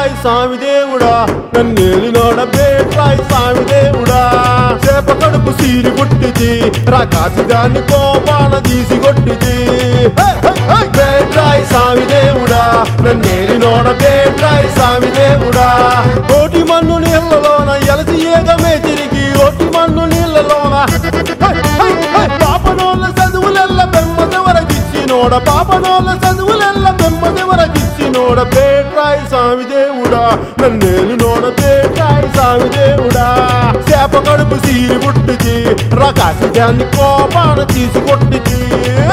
బేట్రాయ్ స్వామి దేవుడా నన్నేలినోడ బేట్రాయ్ స్వామి దేవుడా చేప కడుపు సీరి పుట్టిది రాకాసి దాన్ని కోపాన తీసి కొట్టిది హే, హే, హే! బేట్రాయ్ స్వామి దేవుడా నన్నేలినోడ బేట్రాయ్ స్వామి దేవుడా కోటి మన్ను నీళ్ళలోన ఎలసి ఏగమే తిరిగి ఓటి మన్ను నీళ్ళలోన హే, హే, హే! పాపనోళ్ళ చదువులెల్ల బెమ్మదెవరకిచ్చినోడ పాపనోళ్ళ చదువులెల్ల బెమ్మదెవరకిచ్చినోడ పేట్రాయి స్వామి దేవుడా నన్నేలు నోడ పేట్రాయి స్వామి దేవుడా చేప కడుపు సీరి పుట్టింది రకాసి దాన్ని కోపాన తీసి కొట్టింది